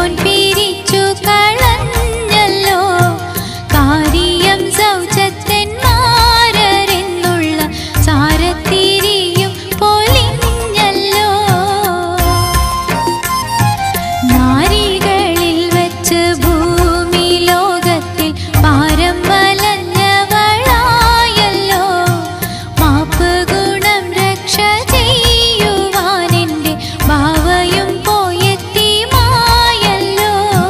പൊൻ പിരിച്ചു കളഞ്ഞല്ലോ കാരിയം സൗജത്തന്മാരെന്നുള്ള സാരത്തിരിയും പൊലിഞ്ഞല്ലോ നാരികളിൽ വെച്ച് ഭൂമി ലോകത്തിൽ പാരം വലഞ്ഞവളായല്ലോ മാപ്പ് ഗുണം രക്ഷ ചെയ്യുവാനെന്റെ ഭാവയും പോയെത്തി മായല്ലോ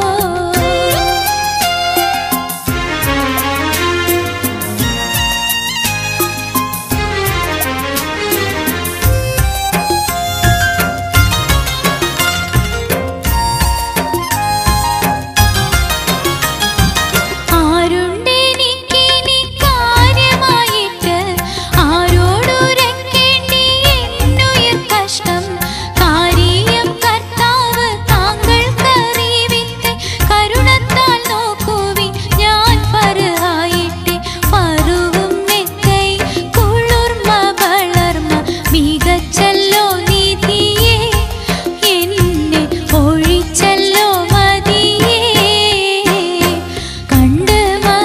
ആരുണ്ടെനിക്കിനി കാര്യമായിട്ട് ആരോടുരക്കേണ്ടി എന്നുയർ കഷ്ടം കാര്യം കർത്താവ് താങ്കൾക്കറിവിത്തെ കരുണത്താൽ നോക്കുവിൻ ഞാൻ ഫർഹായിട്ടെ ഫറുവും മെത്തൈ കുളിർമ വളർമ മികച്ചല്ലോ നിധിയെ എന്നെ ഒഴിച്ചല്ലോ മതിയേ കണ്ട്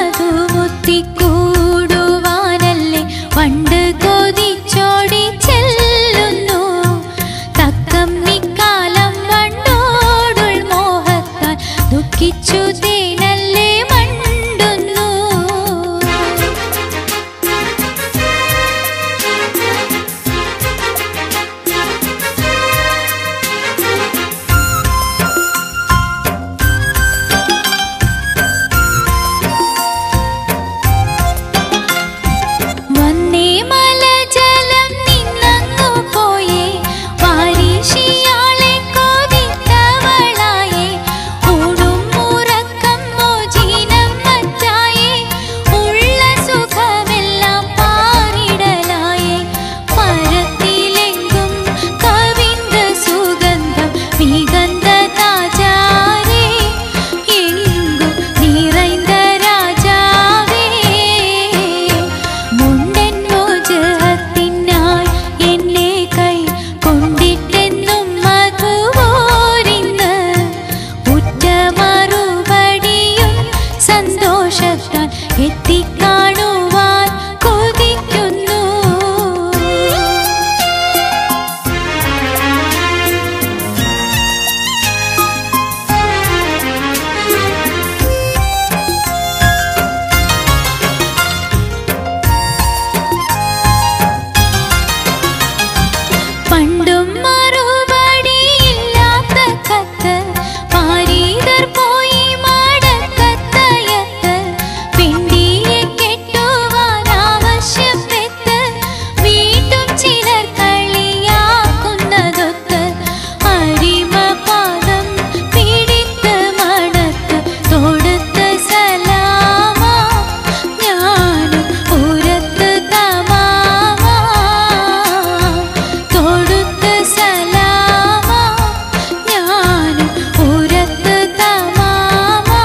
മധുമുത്തിക്കൂടുവാനല്ലേ പണ്ട് കൊതിച്ചോടി ചെല്ലുന്നു തക്കം നിക്കാലം വണ്ടോടുൾ മോഹത്താൽ ദുഃഖിച്ചു തേനല്ലേ മണ്ടുന്നു വന്നേ മലജലം നിന്നങ്ങു പോയേ വാരിഷിയാളെ കൊതിത്തവളായേ ഊടും ഉറക്കം മോചിനം മറ്റായേ ഉള്ള സുഖമെല്ലാം പാറിടലായേ മരത്തിലെങ്കും കവിന്ത സുഗന്ധം മികந்த താജാരേ എങ്കും നിറൈந்த രാജാവേ മുണ്ടൻ മോചത്തിനായി എന്നെ കൈ കൊണ്ടിട്ടെന്നും മധുവോരിന്ന് ഉറ്റ മറുപടിയും സന്തോഷത്താൽ എത്തിക്കാണുവാൻ കൊതിക്കുന്നു പണ്ടും മറുപടിയില്ലാത്ത കത്ത് പാരീതർ പോയി മടക്കത്തയത്ത് പിണ്ടിയെ കെട്ടുവാൻ ആവശ്യം പെത്ത് വീണ്ടും ചിലർ കളിയാക്കുന്നതൊത്ത് അരിമ പാദം പിടിത്ത് മണത്ത് തൊടുത്ത് സലാമാ ഞാനും ഉരത്ത് തമാമാ തൊടുത്ത് സലാമാ ഞാനും ഉരത്ത് തമാമാ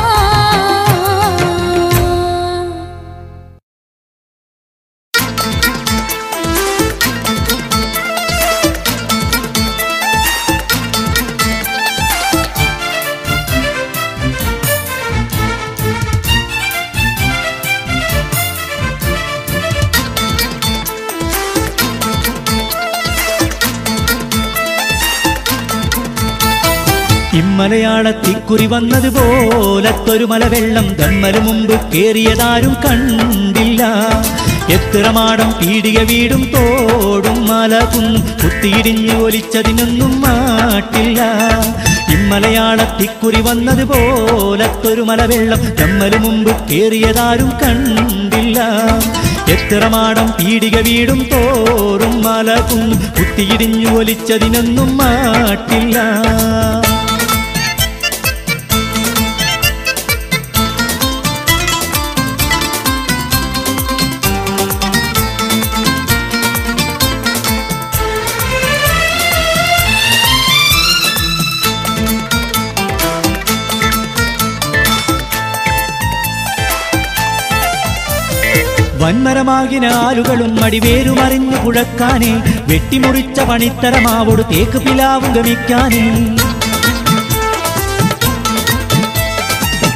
ഇമ്മലയാളത്തിക്കുറി വന്നതുപോലത്തൊരു മലവെള്ളം ഗമ്മല് മുമ്പ് കേറിയതാരും കണ്ടില്ല എത്ര മാടം പീടിക വീടും തോടും മലകും കുത്തിയിടിഞ്ഞു ഒലിച്ചതിനൊന്നും മാട്ടില്ല ഇമ്മലയാളത്തിക്കുറി വന്നതുപോലത്തൊരു മലവെള്ളം ഗമ്മല് മുമ്പ് കേറിയതാരും കണ്ടില്ല എത്ര മാടം പീടിക വീടും തോറും മലകും കുത്തിയിടിഞ്ഞു ഒലിച്ചതിനൊന്നും മാട്ടില്ല വൻമരമാകിന ആലുകളും അടിവേരുമറിഞ്ഞു കുഴക്കാനേ വെട്ടിമുറിച്ച പണിത്തരമാവോട് തേക്ക് പിലാവും ഗമിക്കാനേ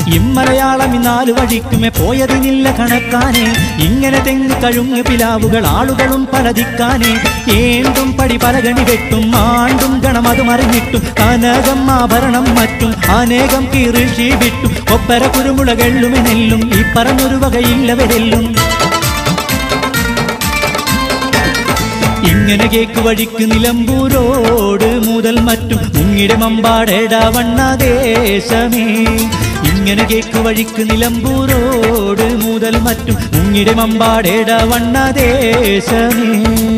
ഇമ്മലയാളം ഇന്നാലു വഴിക്കുമേ പോയതിനില്ല കണക്കാനെ ഇങ്ങനെ തെങ്ങ് കഴുങ്ങ് പിലാവുകൾ ആളുകളും പലതിക്കാനെ ഏണ്ടും പടി പലകണി വെട്ടും ആണ്ടും ഗണമത് മറിഞ്ഞിട്ടും കനകം ആഭരണം മറ്റും അനേകം കീറിഷി വിട്ടും ഒപ്പര കുരുമുളകെള്ളുമെ നെല്ലും ഈ പറഞ്ഞൊരു വകയില്ലവരെല്ലും ഇങ്ങനെ കേക്ക് വഴിക്ക് നിലമ്പൂരോട് മുതൽ മറ്റും മുങ്ങിടെ മമ്പാടേടാവണ്ണ ദേശമേ ഇങ്ങനെ കേക്ക് വഴിക്ക് നിലമ്പൂരോട് മുതൽ മറ്റും മുങ്ങിടെ മമ്പാടേടാവണ്ണ ദേശമേ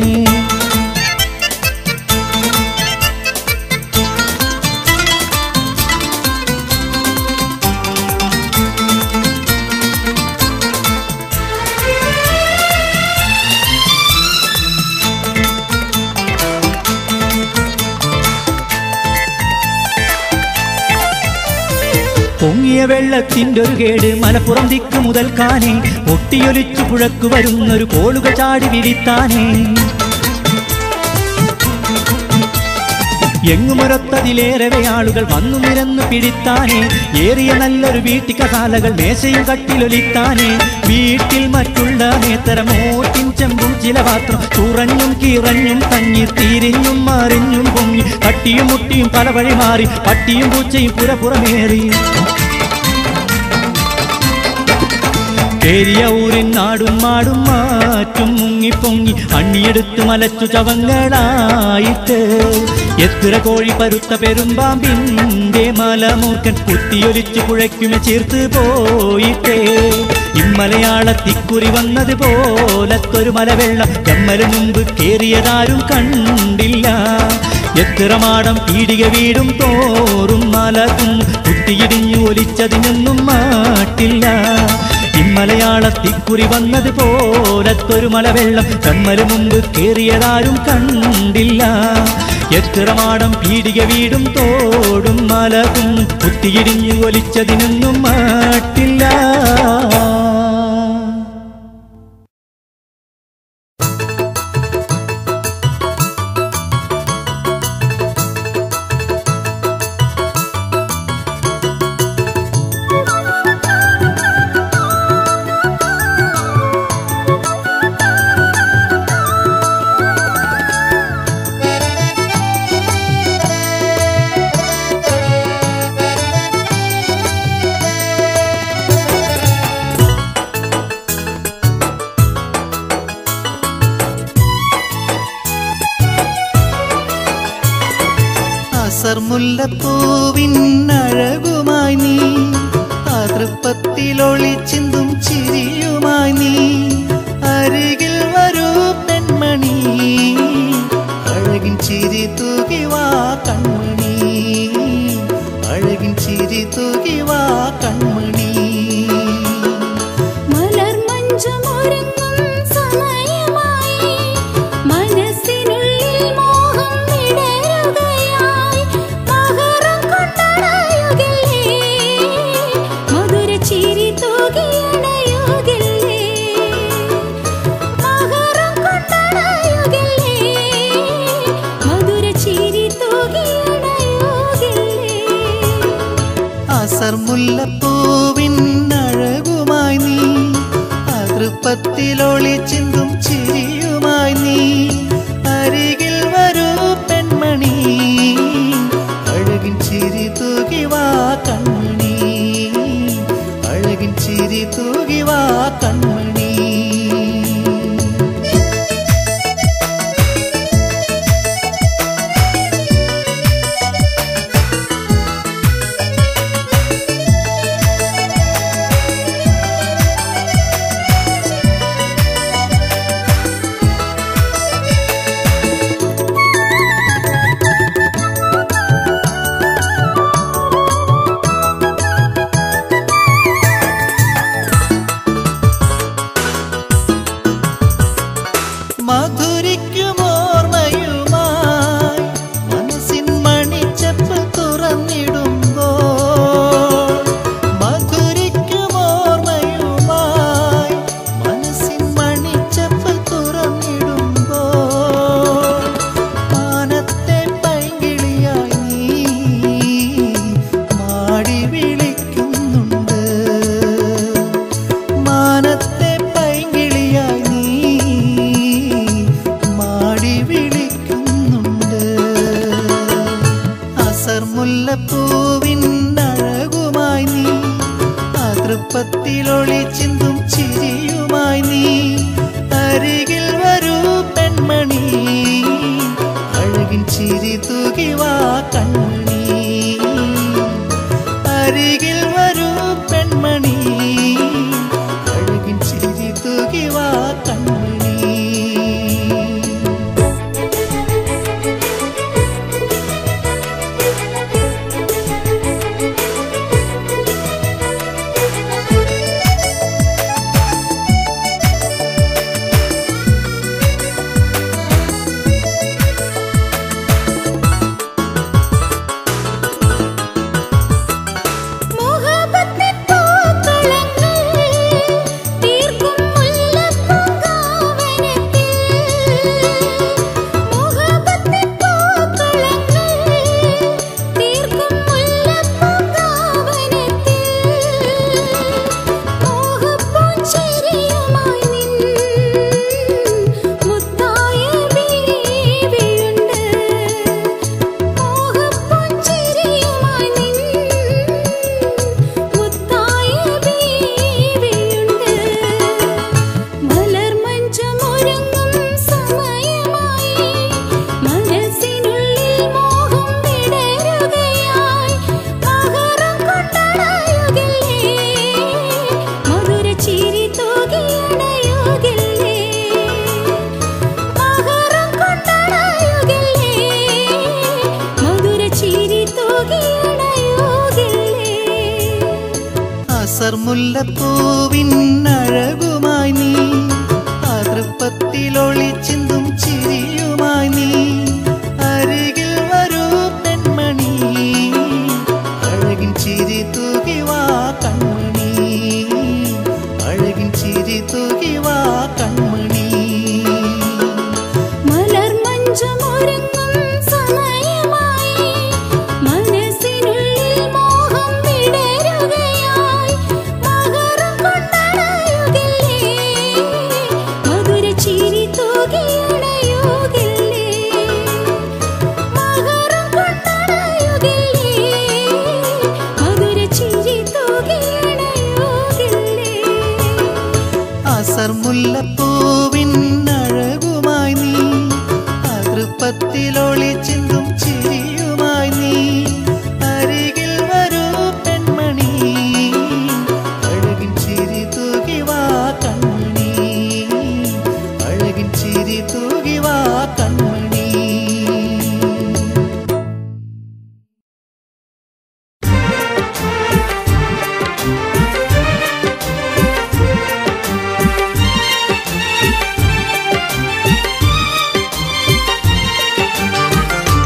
പൊങ്ങിയ വെള്ളത്തിൻ്റെ ഒരു കേട് മലപ്പുറം ദിക്ക് മുതൽ കാനേ പൊട്ടിയൊലിച്ചു പുഴക്കു വരുന്നൊരു കോളുകൾ ചാടി വിരിത്താനേ എങ്ങുമൊരത്തതിലേറെ ആളുകൾ വന്നു നിരന്നു പിടിത്താനേ ഏറിയ നല്ലൊരു വീട്ടിക്കസാലകൾ മേശയും കട്ടിലൊലിത്താനേ വീട്ടിൽ മറ്റുള്ള നേത്തരമോട്ടിൻ ചെമ്പും ചില പാത്രം തുറഞ്ഞും കീറഞ്ഞും തങ്ങി തിരിഞ്ഞും മറിഞ്ഞും പൊങ്ങി തട്ടിയും മുട്ടിയും പല വഴി മാറി പട്ടിയും പൂച്ചയും പുരപുറമേറി പെരിയ ഊരിൻ നാടും മാടും മാറ്റും മുങ്ങിപ്പൊങ്ങി അണ്ണിയെടുത്ത് മലച്ചു ചവങ്ങളായിട്ട് എത്ര കോഴി പരുത്ത പെരുമ്പാമ്പിന്റെ മലമൂർക്കൻ കുത്തിയൊലിച്ചു പുഴയ്ക്കുമെ ചേർത്ത് പോയിട്ടേ ഇമ്മലയാളത്തിക്കുറി വന്നത് പോലത്തൊരു മലവെള്ളം കമ്മല് മുമ്പ് കേറിയതാരും കണ്ടില്ല എത്ര മാടം പീടിക വീടും തോറും മലകും കുത്തിയിടിഞ്ഞു ഒലിച്ചതിനൊന്നും മാട്ടില്ല ഇമ്മലയാളത്തിക്കുറി വന്നത് പോലത്തൊരു മലവെള്ളം കമ്മല് മുമ്പ് കേറിയതാരും കണ്ടില്ല എത്ര മാടം പീടിക വീടും തോടും മലകും കുത്തിയിടിഞ്ഞു ഒലിച്ചതിനൊന്നും മാട്ടില്ല അസർ മുല്ലപ്പൂവിൻ അഴകുമായി നീ അതൃപ്പത്തിലൊളി ചിന്തും ചിരിയുമായി നീ അരികിൽ വരൂ പെൺമണി അഴകിൻ ചിരി തൂകി വാ കൺമണി അഴകിൻ ചിരി തൂകി വാ കൺമണി മലർമഞ്ചമൊരുങ്ങും സമയമായി മനസ്സിനുള്ളിൽ മോഹം വിടരുകയായി മകരം കൊണ്ടണയുകില്ലേ മധുര ചിരി തൂകിയണയുകില്ലേ മകരം കൊണ്ടണയുകില്ലേ മധുര ചിരി തൂകിയണയുകില്ലേ അസർ മുല്ലപ്പൂവിൻ അഴകുമായി നീ അതൃപ്പത്തിലൊളി ചിന്തും ചിരിയുമായി നീ അരികിൽ വരൂ പെൺമണി അഴകിൻ ചിരി തൂകി വാ കൺമണി അഴകിൻ ചിരി തൂകി വാ കൺമണി അതൃപ്പത്തിലൊളി ചിന്തും ചിരിയുമായി നീ അരികിൽ വരൂ പെൺമണി അഴകിൻ ചിരി തൂകി വാ കൺമണി അരികിൽ വരൂ പെൺമണി അഴകിൻ ചിരി തൂകി വാ കൺമണി മോഹബത്തിൻ പൂക്കളങ്ങൾ തീർക്കും മുല്ലപ്പൂങ്കാവനത്തിൽ മോഹബത്തിൻ പൂക്കളങ്ങൾ തീർക്കും മുല്ലപ്പൂങ്കാവനത്തിൽ മോഹപ്പൂഞ്ചിരിയുമായി നിൻ മുത്തായ ബീവിയുണ്ട് മോഹപ്പൂഞ്ചിരിയുമായി നിൻ മുത്തായ ബീവിയുണ്ട് മലർമഞ്ചമൊരുങ്ങും സമയമായി മനസ്സിനുള്ളിൽ മോഹം വിടരുകയായി മകരം കൊണ്ടണയുകില്ലേ മധുര ചിരി തൂകിയണയുകില്ലേ മകരം കൊണ്ടണയുകില്ലേ മധുര ചിരി തൂകിയണയുകില്ലേ അസർ മുല്ലപ്പൂവിൻ അഴകുമായി നീ അതൃപ്പത്തിലൊളി ചിന്തും ചിരിയുമായി നീ അരികിൽ വരൂ പെൺമണി അഴകിൻ ചിരി തൂകി വാ കൺമണി അഴകിൻ ചിരി തൂകി വാ കൺമണി മലർമഞ്ചമൊരുങ്ങും സമയമായി മനസ്സിനുള്ളിൽ മോഹം വിടരുകയായി മകരം കൊണ്ടണയുകില്ലേ മധുര ചിരി തൂകിയണയുകില്ലേ മകരം കൊണ്ടണയുകില്ലേ മധുര ചിരി തൂകിയണയുകില്ലേ അസർ മുല്ലപ്പൂവിൻ അഴകുമായി നീ അതൃപ്പത്തിലൊളി ചിന്തും ചിരിയുമായി നീ അരികിൽ വരൂ പെൺമണി അഴകിൻ ചിരി തൂകി വാ കൺമണി അഴകിൻ ചിരി തൂകി വാ കൺമണി ും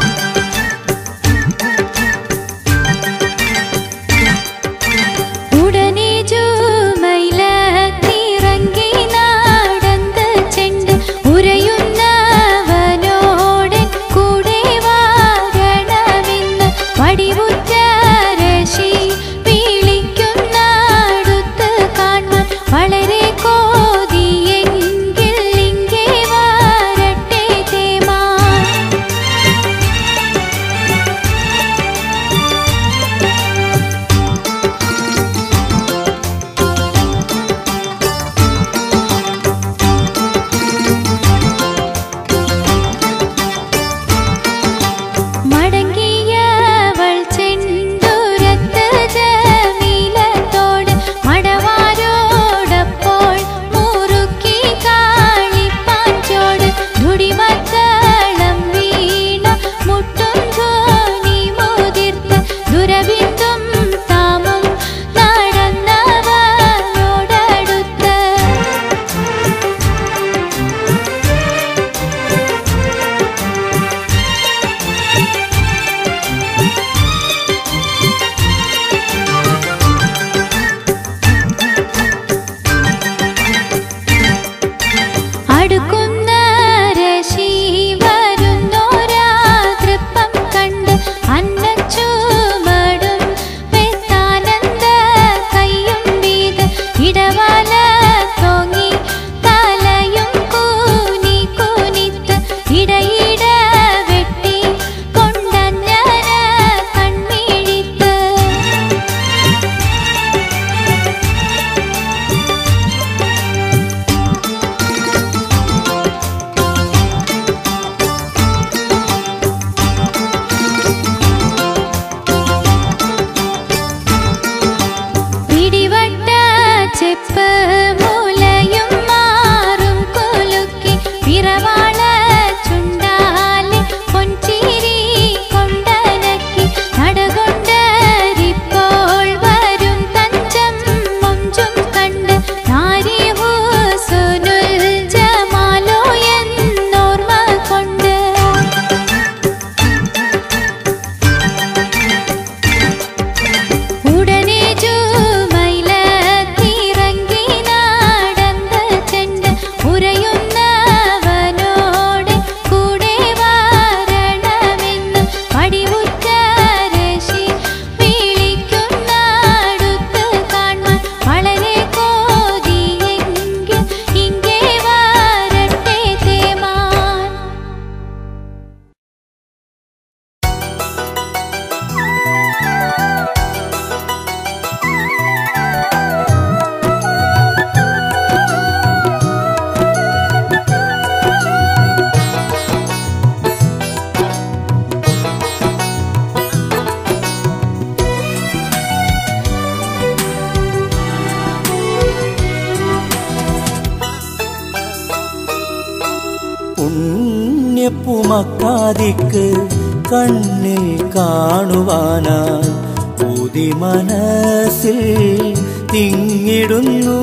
ഉണ്ണിയപ്പുമക്കാതിക്ക് കണ്ണിൽ കാണുവാനായി പുതി മനസ്സിൽ തിങ്ങിടുന്നു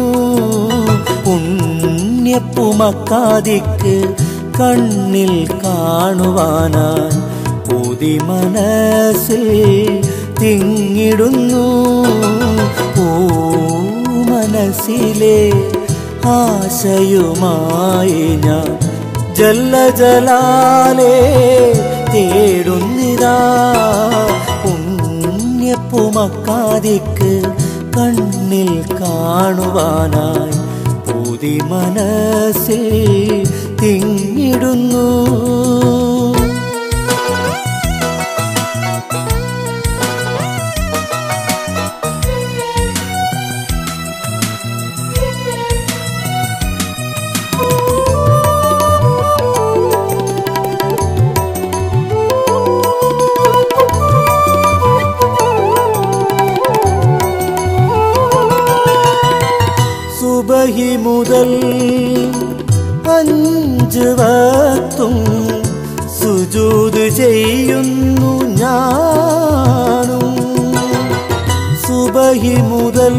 ഉണ്ണിയപ്പുമക്കാതിക്ക് കണ്ണിൽ കാണുവാനായി പുതി മനസ്സിൽ തിങ്ങിടുന്നു ഓ മനസ്സിലെ ആശയുമായി ഞാൻ ജല്ല ജലാലേ തേടുന്നിതാ പുണ്യപ്പുമക്കാതിക്ക് കണ്ണിൽ കാണുവാനായി പുതി മനസ്സിൽ തിങ്ങിടുന്നു സുബഹി മുതൽ അഞ്ച് വത്തും സുജൂത് ചെയ്യുന്നു ഞാനും സുബഹി മുതൽ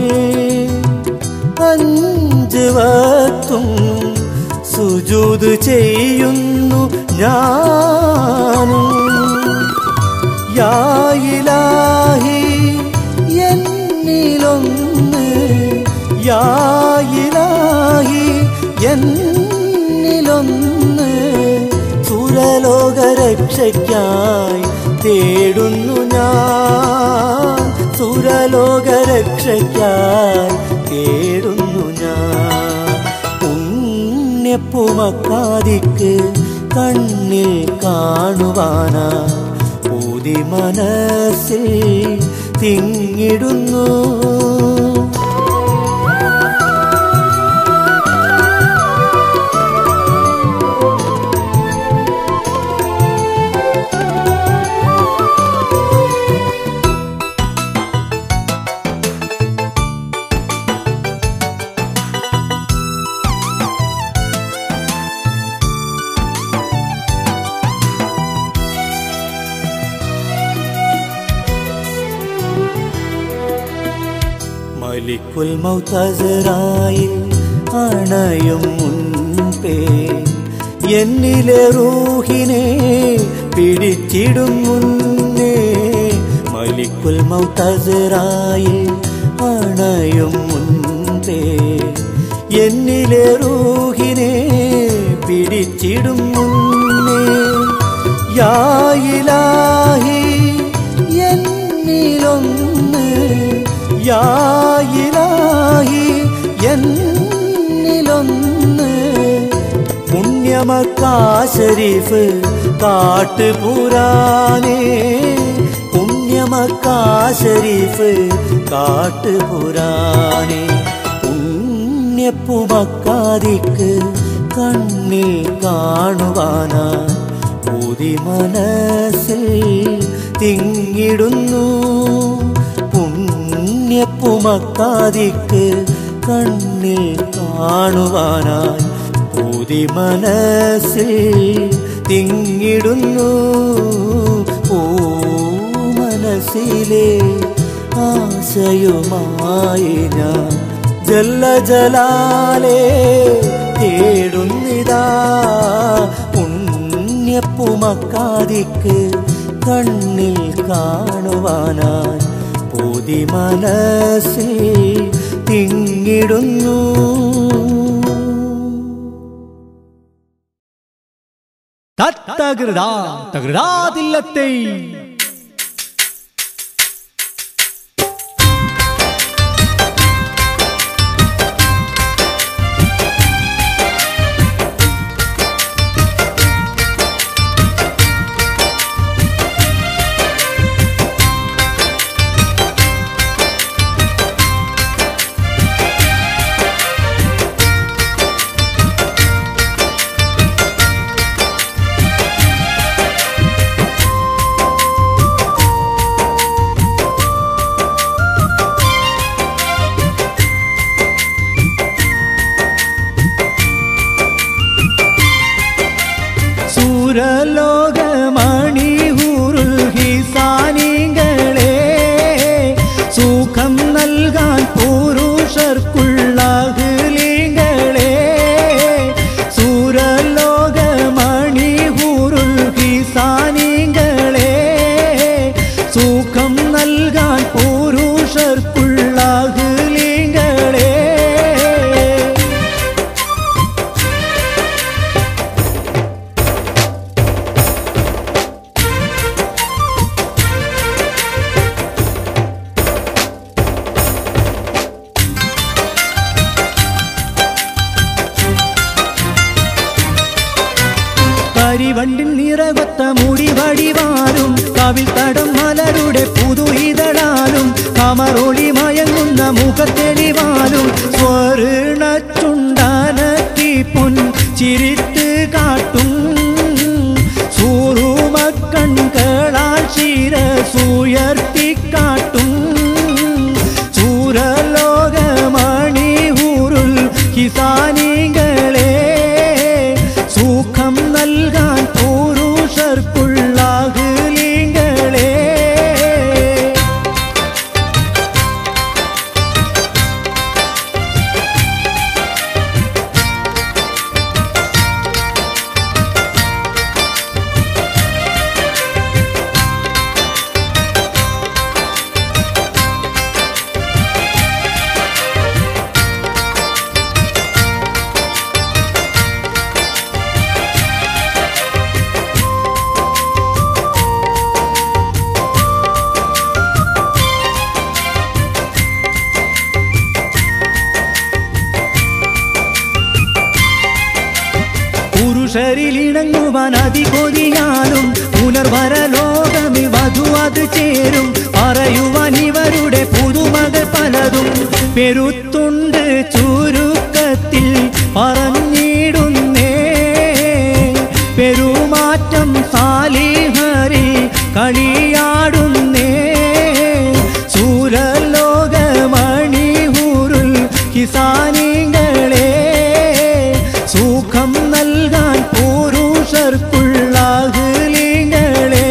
അഞ്ച് വത്തും സുജൂത് ചെയ്യുന്നു ഞാനും യായിലാഹി എന്നിലൊന്ന് യായിലാഹി എന്നിലൊന്ന് സുരലോകരക്ഷയ്ക്കായി തേടുന്നു ഞാൻ സുരലോകരക്ഷയ്ക്കായി തേടുന്നു ഞാൻ പുണ്യപ്പുമക്കാതിക്ക് കണ്ണിൽ കാണുവാനാ പൂതി മനസ്സിൽ തിങ്ങിടുന്നു മലിക്കുൽ മൗത്തസറായി അണയും മുൻപേ എന്നിലെ റൂഹിനെ പിടിച്ചിടും മുന്നേ മലിക്കുൽ മൗത്തസറായി അണയും മുൻപേ എന്നിലെ റൂഹിനെ പിടിച്ചിടും മുന്നേ യായിലാഹി എന്നിലൊന്ന് യായിലാഹി എന്നിലൊന്ന് പുണ്യമക്കാ ശരീഫ് കാട്ടുപുരാനേ പുണ്യമക്കാ ശരീഫ് കാട്ടുപുരാനേ പുണ്യപ്പുമക്കാതിക്ക് കണ്ണിൽ കാണുവാനാ പൂതി മനസ്സിൽ തിങ്ങിടുന്നു പുണ്യപ്പുമക്കാതിക്ക് കണ്ണിൽ കാണുവാനായി പൂതി മനസ്സിൽ തിങ്ങിടുന്നു ഓ മനസ്സിലെ ആശയുമായി ഞാൻ ജല്ല ജലാലേ തേടുന്നിതാ പുണ്യപ്പുമക്കാതിക്ക് കണ്ണിൽ കാണുവാനായി പൂതി മനസ്സിൽ തിങ്ങിടുന്നു തത്തകൃതാ തകൃതാതില്ലത്തെ ും കരിവണ്ടിൻ നിറകൊത്ത മുടി വടിവാലും കവിൽ തടം മലരുടെ പുതു ഇതളാലും കമറൊളി മയങ്ങുന്ന മുഖത്തെളിവാലും സ്വർണ ചുണ്ടാനത്തി പൊൻ ചിരിത്ത് കാട്ടും സൂറുമക്കൺകളാൽ ശിരസുയർത്തിക്കാട്ടും ചൂരലോകമണിയൂരുൾ ഹിസാനികളെ സുഖം നൽകാൻ പുരുഷർക്കുള്ളാഹുലിങ്ങളെ പുരുഷരിലിണങ്ങുവാൻ അതികൊതിയാലും പുനർവര ലോകമി വധു അത് ചേരും പറയുവാൻ ഇവരുടെ പുതുമകൾ പലതും പെരുത്തുണ്ട് ചുരുക്കത്തിൽ പറഞ്ഞിടുന്നേ പെരുമാറ്റം സാലിഹരി കളിയാടുന്നേ സൂരലോകമണിഹൂരുൾ കിസാനികളെ സുഖം നൽകാൻ പുരുഷർക്കുള്ളാഹുലിങ്ങളെ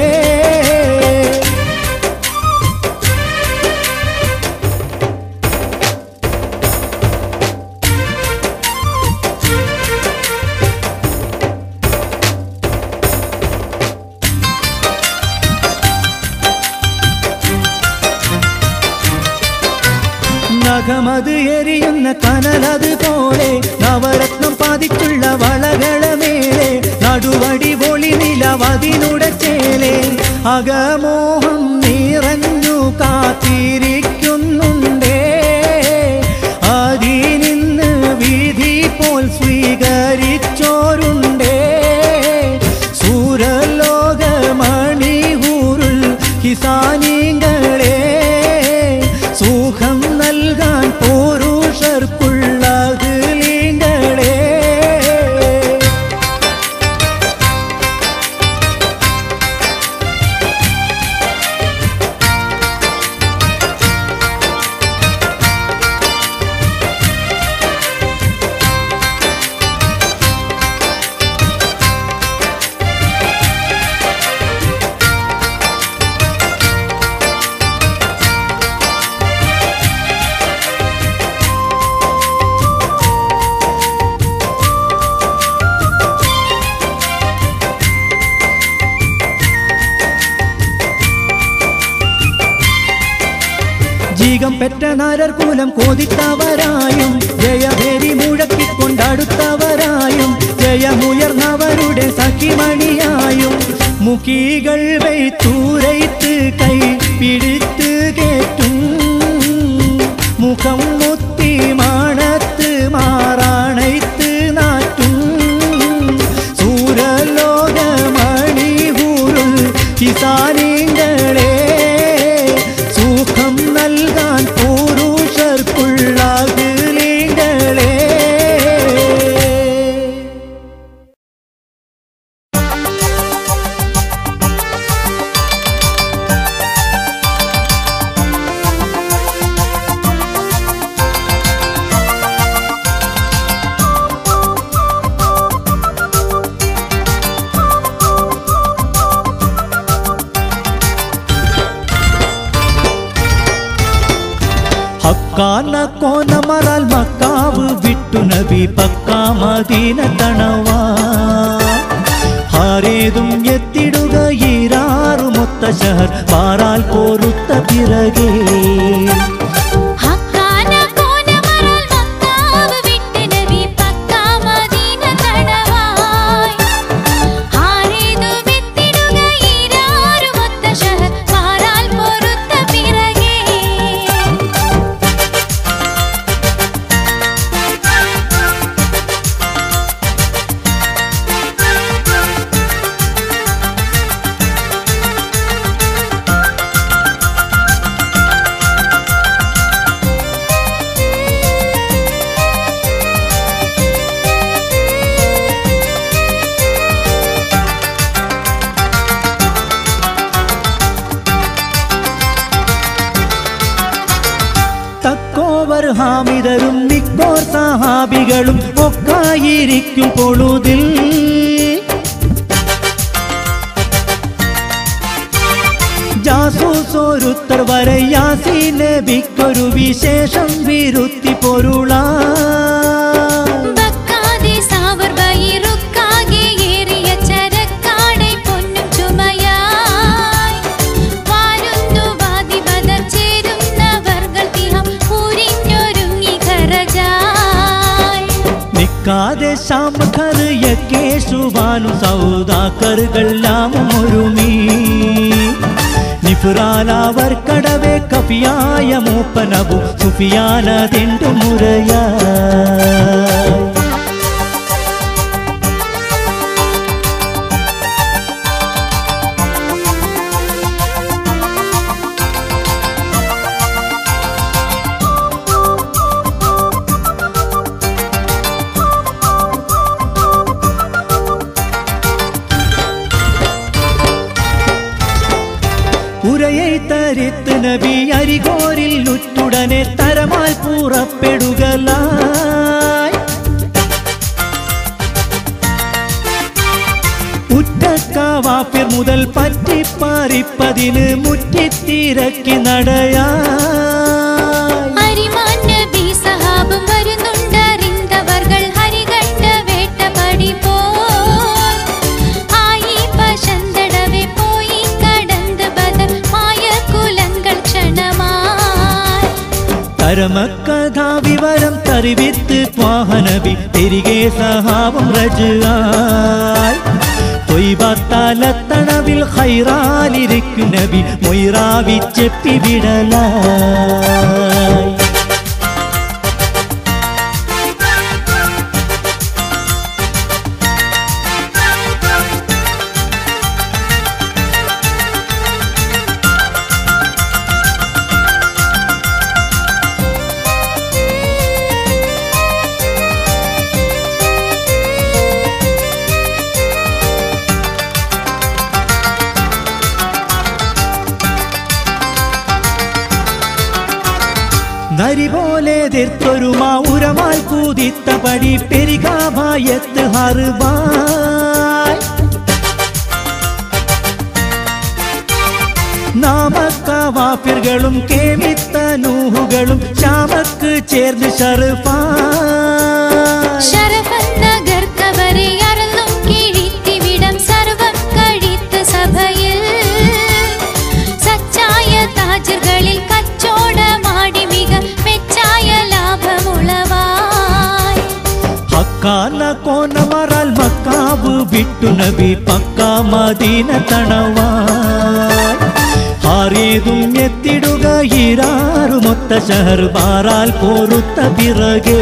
നഖമത് എരിയുന്ന കനലത് പോലെ നവരത്നം പതിച്ചുള്ള വളകളമേലെ നടുവടി പൊളി നിലവതിനുടച്ചേലെ അകമോഹം നിറഞ്ഞു കാത്തിരിക്കുന്നുണ്ടേ അതിനിന്ന് വിധി പോൽ സ്വീകരിച്ചോരുണ്ടേ സൂരലോകമണികൂരുൾ കിസാനികളെ സുഖം നൽകാൻ പുരുഷർക്കുള്ളതിലിങ്ങളെ ജീകം പെറ്റ നാരർകൂലം കോതിത്തവരായും ജയഭേരി മുഴക്കിക്കൊണ്ടടുത്തവരായും ജയമുയർന്നവരുടെ സഖിമണിയായും മുഖികൾ വൈത്തൂരൈത്ത് കൈ പിടിത്ത് കേറ്റും മുഖം മുത്തി മാണത്ത് മാറാണൈത്ത് നാറ്റും സൂരലോകമണികൂരുൾ കിസാനിങ്ങളെ സുഖം നൽകാൻ പുരുഷർക്കുള്ളതിലിങ്ങളെ ഹക്കാന കോനമറാൽ മക്കാവ് വിട്ടു നബി പക്കാ മദീന തണവാ ഹാരേതും എത്തിടുക ഈരാറു മൊത്ത ഷഹർ പാറാൽ പോരുത്ത പിറകേ ഹക്കാന കോനമറൽ മക്കാവ് വിട്ട് നബി പക്കാ മദീന തടവായി ഹാരേതു വിത്തിടുക ഈരാറുമൊത്ത ഷഹർ പാറാൽ പൊറുത്ത പിറകേ ഉള്ളോവർ ഹാമിതരും മിക്കോർ സഹാബികളും ഒക്കായിരിക്കും പൊഴുതിൽ ജാസൂസോരുത്തർ വരെ യാസീൻ നബിക്കൊരു വിശേഷം വിരുത്തി പൊരുളാ ബക്കാതെ സാവർ വയിറുക്കാകെ ഏറിയ ചരക്കാടை പൊന്നും ചുമയായി വാരുന്നു വാദി ബദർ ചേരുന്നവർകൾ തിഹം പൂരിഞ്ഞൊരുങ്ങി ഖറജായി നിക്കാതെ ശാം കറിയൊക്കെ ശുഭാനു സൗദാക്കറുകളെല്ലാം ഒരുമി നിഫുറാലവർ കടവേ കപിയായ മൂപ്പനബു സുഫിയാനതെണ്ടു മുറയാ ഉരയെ തരിത്ത് നബി അരികോരിൽ ഉറ്റുടനെ തരമാൽ പുറപ്പെടുകലായി ഉറ്റക്കാവാഫിർ മുതൽ പറ്റിപ്പാറിപ്പതിന് മുറ്റിത്തിരക്കി നടയാ അരിമാൻ നബി സഹാബും വരുന്നുണ്ടറിന്തവർകൾ ഹരികണ്ട വേട്ടപടി പോയി ആയി പശന്തടവെ പോയി കടந்து ബദർ മായ കുലങ്ങൾ ക്ഷണമായി തരമക്കഥാ വിവരം തറിവിത്ത് വാഹനബി തിരികെ സഹാബം റജായി തൊയ്ബത്താലത്തണവിൽ ഹൈറാലിരിക്കും നബി മൊയ്റാവിച്ചെപ്പി വിടലായി നരി പോലെ എതിർത്തൊരു മൗരമാൽ കൂതിത്ത പടി പെരികാഭായത്ത് ഹറുബായ് നാമക്കവാഫിറുകളും കേമിത്തനൂഹുകളും ശ്യാമക്ക് ചേർന്ന് ഷറുഫായ് ശരഫന്ന ഗർക്കവരെ അരളും കിഴിത്തിവിടം സർവം കഴിത്ത് സഭയിൽ സച്ചായ താജുകളിൽ കച്ചോടമാടി മിക മെച്ചായ ലാഭമുളവായി ഹക്കാന കോനമറാൽ മക്കാവ് വിട്ടു നബി പക്ക മദീന തണവായ് ആരേതും എത്തിടുക ഇരാറുമൊത്ത ഷഹർ ബാറാൽ പോറുത്ത പിറകെ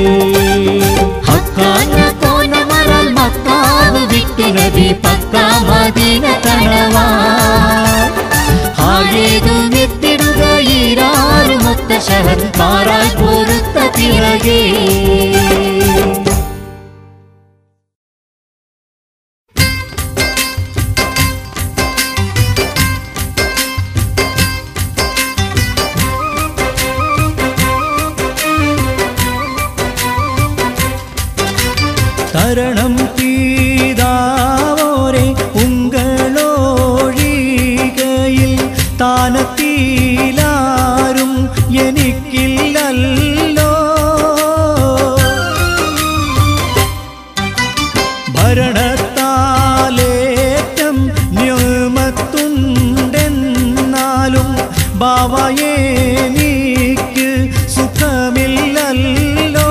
ഹക്കാന കോനമറാൽ മക്കാവ് വിട്ടു നബി പക്ക മദീന തണവായ് ആരേതും എത്തിടുക ഇരാറുമൊത്ത ഷഹർ ബാറാൽ പോറുത്ത പിറകെ தரணம் தீதாவோரே உங்களோழிகையில் தானத்தீலாரும் എനിക്കില്ലല്ലോ ഭരണത്താലേറ്റം ന്യൂമത്തുണ്ടെന്നാലും ബാവയേനിക്ക് സുഖമില്ലല്ലോ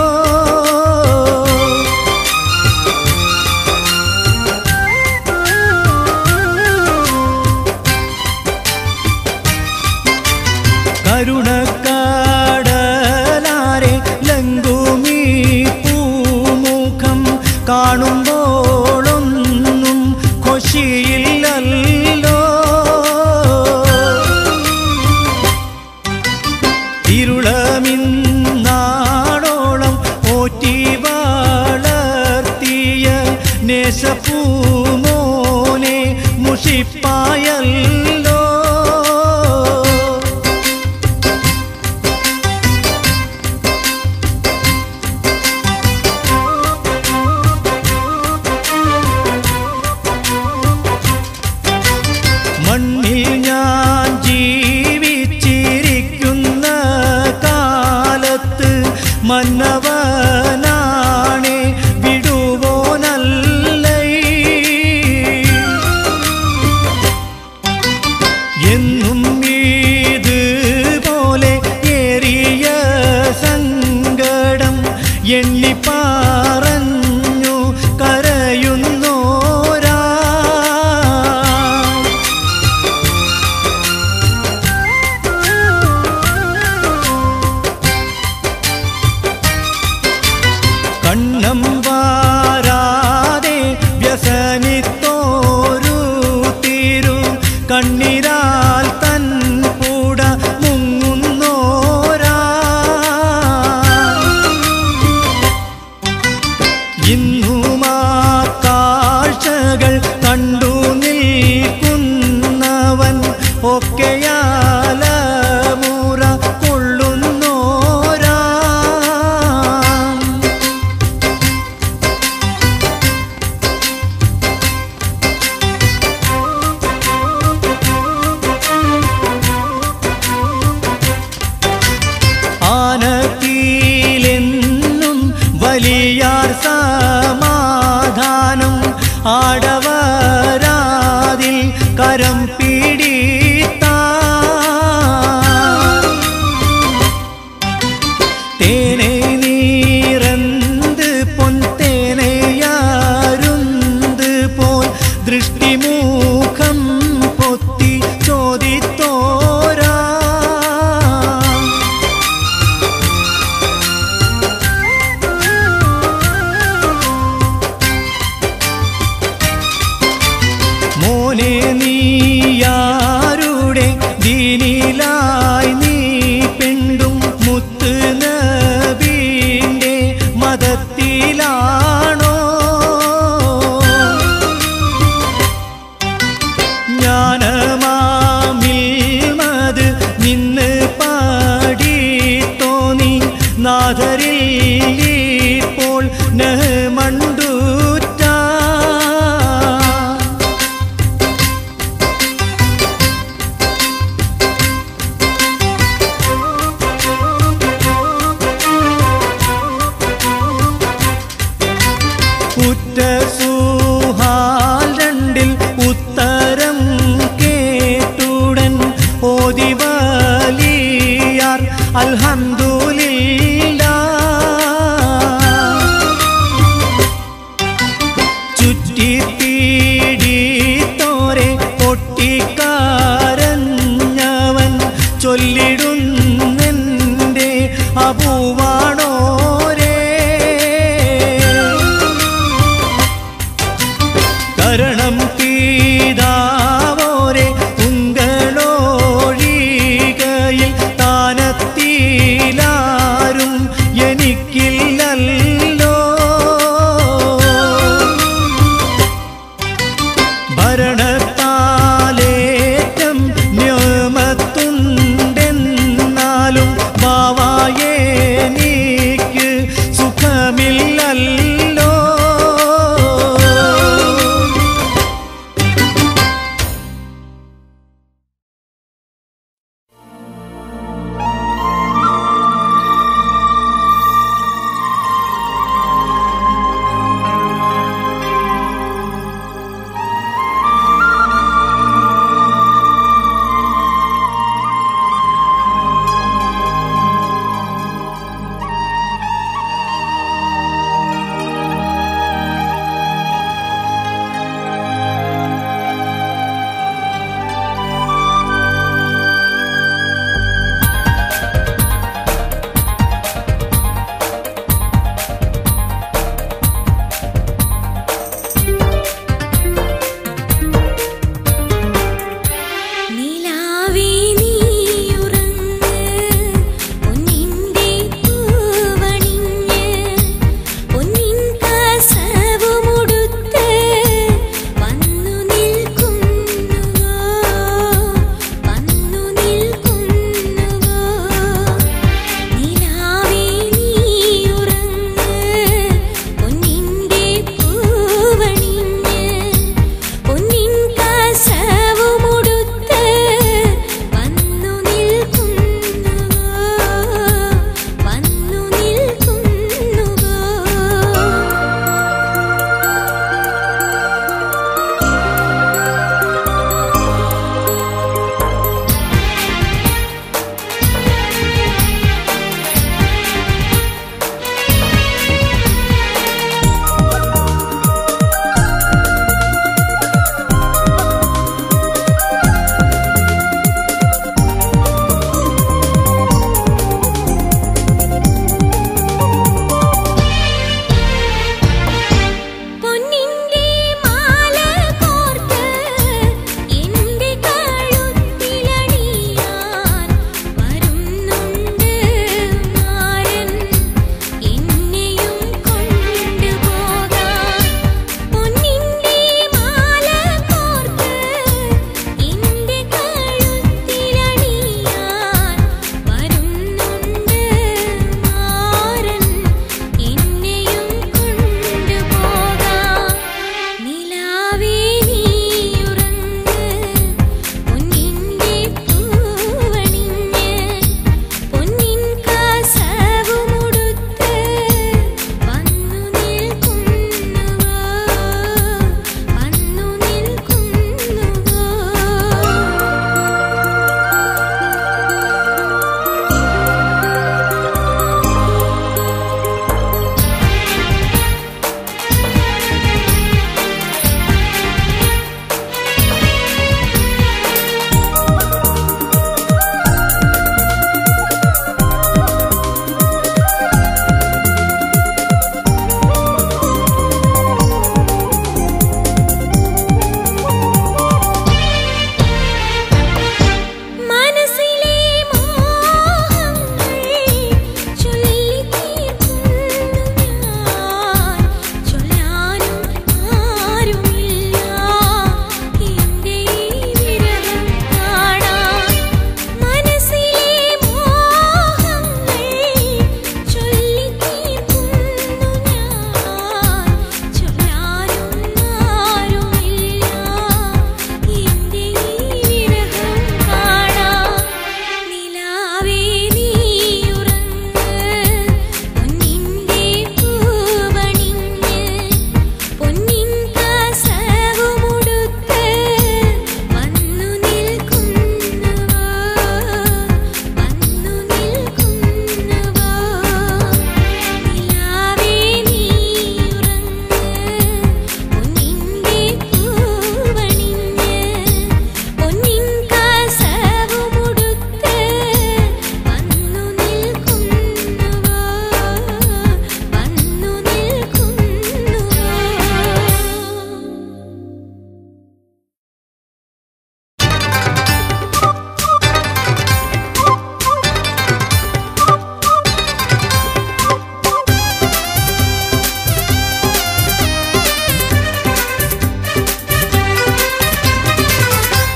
കരുണക്കാടലാരെ ലങ്കുമീ പൂമുഖം കാണുമ്പോളൊന്നും ഖുഷിയില്ലല്ലോ ഇരുളമിന്നാടോളം ഓറ്റി വളർത്തിയ നേശപ്പൂമോനെ മുഷിപ്പായല്ലോ മന്നവനാണേ വിടുവോനല്ലേ എന്നും ഇതുപോലെ ഏറിയ സങ്കടം എണ്ണി പറഞ്ഞു കരയുന്നോരാ കണ്ണം വാരാതെ വ്യസനിത്തോരു തീരു കണ്ണിരാൽ തൻ കൂട മുങ്ങുന്നോരാ ഇന്നുമാ കാഴ്ചകൾ കണ്ടു നിൽക്കുന്നവൻ ഒക്കെയാല മുറ കൊള്ളുന്നോരാ ആനത്തിലെന്നും വലിയാർ സമാധാനം ആടവരാതിൽ കരം പിടിത്താ തേനെ നീറന്ത് പൊൻതേനയാരുന്ത് പോൽ ദൃഷ്ടിമൂഖം പൊത്തി ചോദിത്തോരാ മോനെ നീയാരുടെ ദീനിലായി നീ പെണ്ടും മുത്ത് നബീന്റെ മതത്തിലാണോ ജ്ഞാനമാമിൽ മത് നിന്ന് പാടി തോന്നി നാഥരിൽ ഇപ്പോൾ നഹമണ്ടൂറ്റ ഉറ്റസൂഹാൽ രണ്ടിൽ ഉത്തരം കേട്ടുടൻ ഓതി വലിയാർ അൽഹംദുലില്ലാ ചുറ്റിപ്പീടിത്തോരെ പൊട്ടിക്കാരഞ്ഞവൻ ചൊല്ലിടുന്നെന്റെ അപൂവാണോരേ കരണം പീതാവോരെ ഉങ്കളോഴികയിൽ താനത്തിലാരും എനിക്കില്ലല്ലോ ഭരണത്താലേറ്റം ന്യമത്തുണ്ടെന്നാലും ബാവായേ നീക്ക് സുഖമില്ലല്ലോ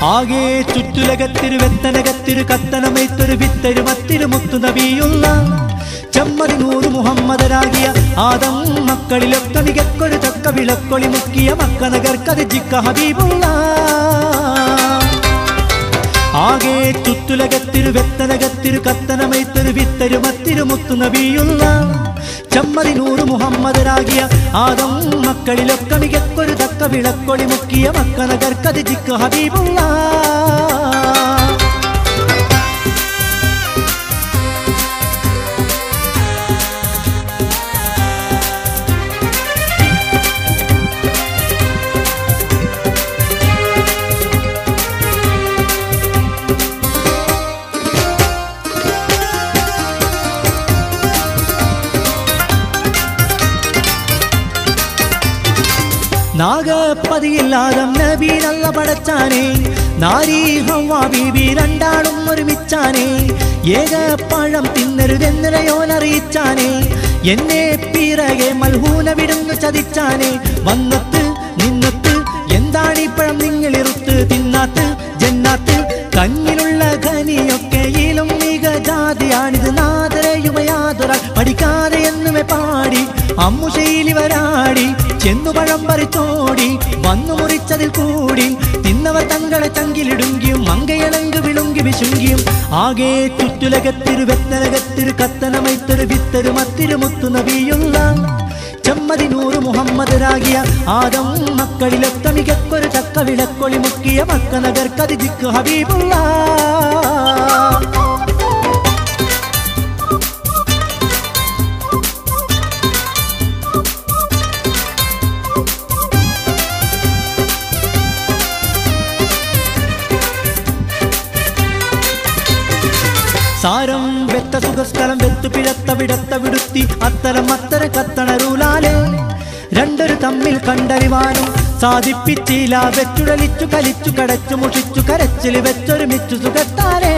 ആകെ ചുറ്റുലകത്തിരു വെത്തനകത്തിരു കത്തനമൈത്തൊരു വിത്തരു മത്തിരു മുത്തു നബിയുള്ള ചമ്മതി നൂറ് മുഹമ്മദരാകിയ ആദം മക്കളിലൊക്കെ മികക്കൊരു തക്ക വിളക്കൊളി മുക്കിയ മക്കനകർക്കത് ജിക്ക ഹബീബുള്ള ആകെ ചുറ്റുലകത്തിരു വെത്തനകത്തിരു കത്തനമൈത്തൊരു വിത്തരു മത്തിരു മുത്തു നബിയുള്ള ചമ്മതി നൂറ് മുഹമ്മദരാകിയ ആദം മക്കളിലൊക്കെ മികക്കൊരു തക്ക വിളക്കൊളി മുക്കിയ മക്കനകർക്കത് ജിക്ക ഹബീബുള്ള നാഗപ്പതിയില്ലാതം നബി നല്ല പടച്ചാനേ നാരീ ഹവ്വ ബീബി രണ്ടാളും ഒരുമിച്ചാനേ ഏക പഴം തിന്നരുതെന്നരയോനറിയിച്ചാനേ എന്നെ പിറകെ മൽഹൂന വിടുന്നു ചതിച്ചാനേ വന്നത്ത് നിന്നത്ത് എന്താണീ പഴം നിങ്ങളിറുത്ത് തിന്നാത്ത് ജന്നാത്ത് കഞ്ഞിലുള്ള ഖനിയൊക്കെയിലും മികജാതിയാണിത് നാദരയുമയാതൊരാൾ പഠിക്കാതെ എന്നുമേ പാടി അമ്മുശൈലി വരാടി ചെന്നു പഴം പറിച്ചോടി വന്നു മുറിച്ചതിൽ കൂടി തിന്നവർ തങ്ങളെ ചങ്കിലിടുങ്കിയും മങ്കയളങ്കു വിളുങ്കി വിശുങ്കിയും ആകെ ചുറ്റുലകത്തിരു വെത്തനകത്തിരു കത്തനമൈത്തൊരു വിത്തരു മത്തിരു മുത്തു നബിയുള്ള ചമ്മതി നൂറ് മുഹമ്മദരാകിയ ആദം മക്കളിലൊത്ത മികക്കൊരു ചക്ക വിളക്കൊളി മുക്കിയ മക്കനഗർ കതിജിക്ക് ഹബീബുള്ള സാരം വെത്ത സുഖസ്ഥലം വെത്തു പിഴത്ത വിടത്ത വിടുത്തി അത്തരം അത്തര കത്തണരൂലാലെ രണ്ടൊരു തമ്മിൽ കണ്ടറിവാനും സാധിപ്പിച്ചില്ല വെച്ചുടലിച്ചു കലിച്ചു കടച്ചു മുഷിച്ചു കരച്ചിൽ വെച്ചൊരുമിച്ചു സുഖത്താലേ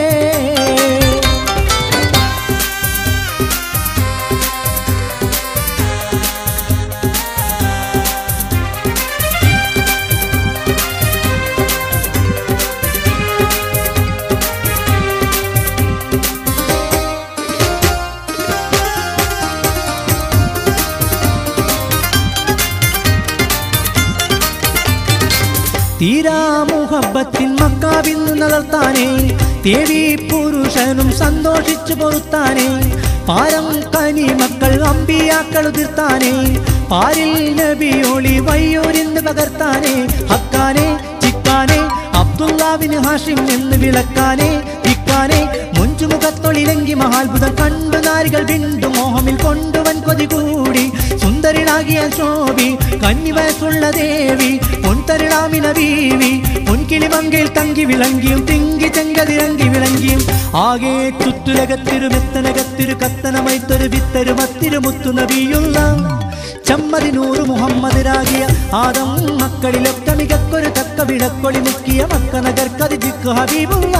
തീരാ മുഹബത്തിൻ മക്കാവിന്ന് നിലർത്താനേ ദേവി പുരുഷനും സന്തോഷിച്ചു പൊറുത്താനേ പാരം കനി മക്കൾ അമ്പിയാക്കൾ ഉതിർത്താനേ പാരിൽ നബിയോളി വയ്യൂരിന്ന് പകർത്താനേ ഹക്കാനെ ചിക്കാനെ അബ്ദുല്ലാവിന് ഹാഷിം എന്ന് വിളക്കാനെ ഇക്കാനെ മുഞ്ചുമുഖത്തൊളിലെങ്കി മഹാത്ഭുതം കണ്ടു നാരികൾ വിണ്ടു മോഹമിൽ കൊണ്ടുവൻ കൊതി കൂടി സുന്ദരിളാകിയ ശോഭി കന്നിവയസ്സുള്ള ദേവി പൊൻതരിളാമിന വീവി പൊൻകിളി മങ്കയിൽ തങ്കി വിളങ്കിയും തിങ്കി ചെങ്കതിരങ്കി വിളങ്കിയും ആകെ ചുറ്റുലകത്തിരു മെത്തനകത്തിരു കത്തനമൈത്തൊരു വിത്തരു മത്തിരു മുത്തു നബിയുള്ള ചമ്മതി നൂറ് മുഹമ്മദരാകിയ ആദം മക്കളിലൊക്കെ മികക്കൊരു തക്ക വിളക്കൊളി മുക്കിയ മക്കനഗർ കതിജിക്ക് ഹബീബുള്ള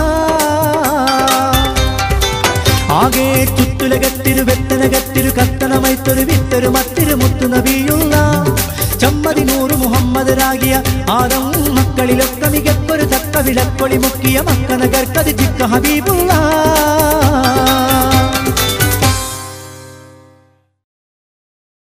ആകെ ചുറ്റുലകത്തിരു വെത്തനകത്തിരു കത്തണമൈത്തൊരു വിത്തൊരു മത്തിരു മുത്തു നബിയുള്ള ചമ്മതി നൂറ് മുഹമ്മദരാകിയ ആദം മക്കളിലൊക്കെ മികക്കൊരു തക്ക വിളക്കൊളി മുക്കിയ മക്കനഗർ കതിജിക്ക ഹബീബുള്ള